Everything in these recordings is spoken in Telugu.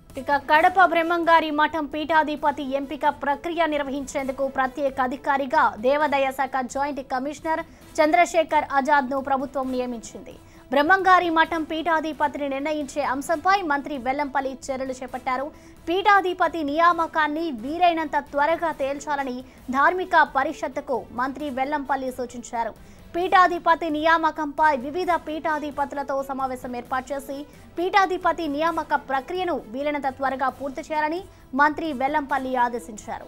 ఇక కడప బ్రహ్మంగారి మఠం పీఠాధిపతి ఎంపిక ప్రక్రియ నిర్వహించేందుకు ప్రత్యేక అధికారిగా దేవాదాయ శాఖ జాయింట్ కమిషనర్ చంద్రశేఖర్ ఆజాద్ ను ప్రభుత్వం నియమించింది బ్రహ్మంగారి మఠం పీఠాధిపతిని నిర్ణయించే అంశంపై మంత్రి వెల్లంపల్లి చర్యలు చేపట్టారు పీఠాధిపతి నియామకాన్ని వీలైనంత త్వరగా తేల్చాలని ధార్మిక పరిషత్తుకు మంత్రి వెల్లంపల్లి సూచించారు పీఠాధిపతి నియామకంపై వివిధ పీఠాధిపతులతో సమావేశం ఏర్పాటు చేసి పీఠాధిపతి నియామక ప్రక్రియను వీలైనంత త్వరగా పూర్తి చేయాలని మంత్రి వెల్లంపల్లి ఆదేశించారు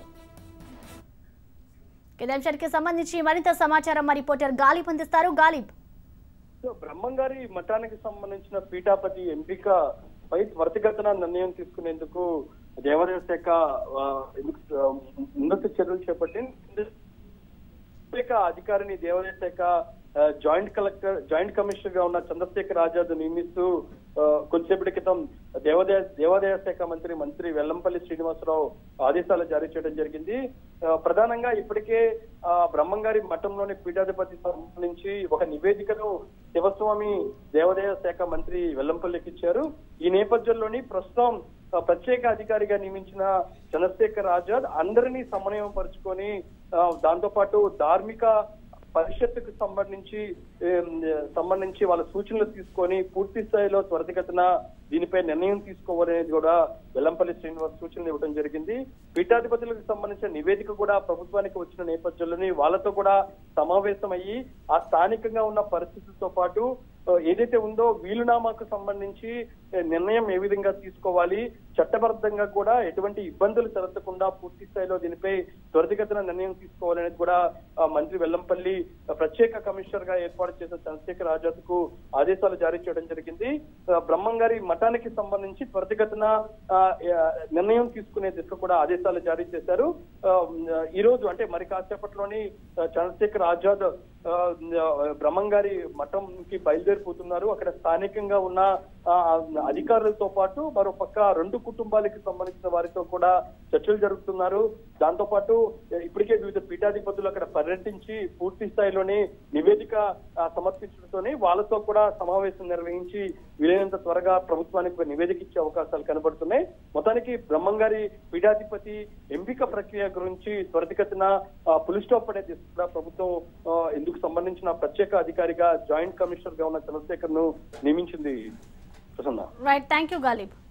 ఇదే అంశానికి సంబంధించి మరింత సమాచారం మా రిపోర్టర్ గాలిబ్ అందిస్తారు గాలిబ్ సో బ్రహ్మంగారి మఠానికి సంబంధించిన పీఠాపతి ఎంపిక పై త్వరితగతిన నిర్ణయం తీసుకునేందుకు దేవాదాయ శాఖ ఆ, ఎందుకు, ఆ, ఉన్నత చర్యలు చేపట్టింది ప్రత్యేక అధికారిని దేవాదాయ శాఖ ఆ, జాయింట్ కలెక్టర్ జాయింట్ కమిషనర్ గా ఉన్న చంద్రశేఖర్ ఆజాద్ నియమిస్తూ ఆ, కొద్దిసేపటి క్రితం దేవాదాయ దేవాదాయ శాఖ మంత్రి మంత్రి వెల్లంపల్లి శ్రీనివాసరావు ఆదేశాలు జారీ చేయడం జరిగింది ఆ, ప్రధానంగా ఇప్పటికే ఆ, బ్రహ్మంగారి మఠంలోని పీఠాధిపతి సంబంధించి ఒక నివేదికను శివస్వామి దేవాదాయ శాఖ మంత్రి వెల్లంపల్లికి ఇచ్చారు ఈ నేపథ్యంలోని ప్రస్తుతం ఆ, ప్రత్యేక అధికారిగా నియమించిన చంద్రశేఖర్ ఆజాద్ అందరినీ సమన్వయం పరుచుకొని ఆ, దాంతో పాటు ధార్మిక పరిషత్తుకు సంబంధించి ఏం, సంబంధించి వాళ్ళ సూచనలు తీసుకొని పూర్తి స్థాయిలో త్వరితగతిన దీనిపై నిర్ణయం తీసుకోవాలనేది కూడా వెల్లంపల్లి శ్రీనివాస్ సూచనలు ఇవ్వడం జరిగింది పీఠాధిపతులకు సంబంధించిన నివేదిక కూడా ప్రభుత్వానికి వచ్చిన నేపథ్యంలోని వాళ్ళతో కూడా సమావేశమయ్యి ఆ స్థానికంగా ఉన్న పరిస్థితులతో పాటు ఆ, ఏదైతే ఉందో వీలునామాకు సంబంధించి ఏ, నిర్ణయం ఏ విధంగా తీసుకోవాలి చట్టబద్ధంగా కూడా ఎటువంటి ఇబ్బందులు తలెత్తకుండా పూర్తి స్థాయిలో దీనిపై త్వరితగతిన నిర్ణయం తీసుకోవాలనేది కూడా ఆ, మంత్రి వెల్లంపల్లి ఆ, ప్రత్యేక కమిషనర్ గా ఏర్పాటు చేసిన చంద్రశేఖర్ ఆజాద్ కు ఆదేశాలు జారీ చేయడం జరిగింది ఆ, బ్రహ్మంగారి మఠానికి సంబంధించి త్వరితగతిన ఆ, ఆ, నిర్ణయం తీసుకునే దిశగా కూడా ఆదేశాలు జారీ చేశారు ఆ, ఈ రోజు అంటే మరి కాసేపట్లోని ఆ, చంద్రశేఖర్ ఆజాద్ ఆ, ఆ, బ్రహ్మంగారి మఠంకి బయలుదేరిపోతున్నారు అక్కడ స్థానికంగా ఉన్న ఆ, అధికారులతో పాటు మరో పక్క రెండు కుటుంబాలకి సంబంధించిన వారితో కూడా చర్చలు జరుపుతున్నారు దాంతో పాటు ఇప్పటికే వివిధ పీఠాధిపతులు అక్కడ పర్యటించి పూర్తి స్థాయిలోనే నివేదిక ఆ, సమర్పించడంతోనే వాళ్ళతో కూడా సమావేశం నిర్వహించి వీలైనంత త్వరగా ప్రభుత్వానికి ఒక నివేదిక ఇచ్చే అవకాశాలు కనబడుతున్నాయి మొత్తానికి బ్రహ్మంగారి పీఠాధిపతి ఎంపిక ప్రక్రియ గురించి త్వరితగతిన పులి స్టాప్ పడే దిశగా కూడా ప్రభుత్వం ఆ, ఇందుకు సంబంధించిన ప్రత్యేక అధికారిగా జాయింట్ కమిషనర్ గా ఉన్న చంద్రశేఖర్ ను నియమించింది Prasanna right thank you Ghalib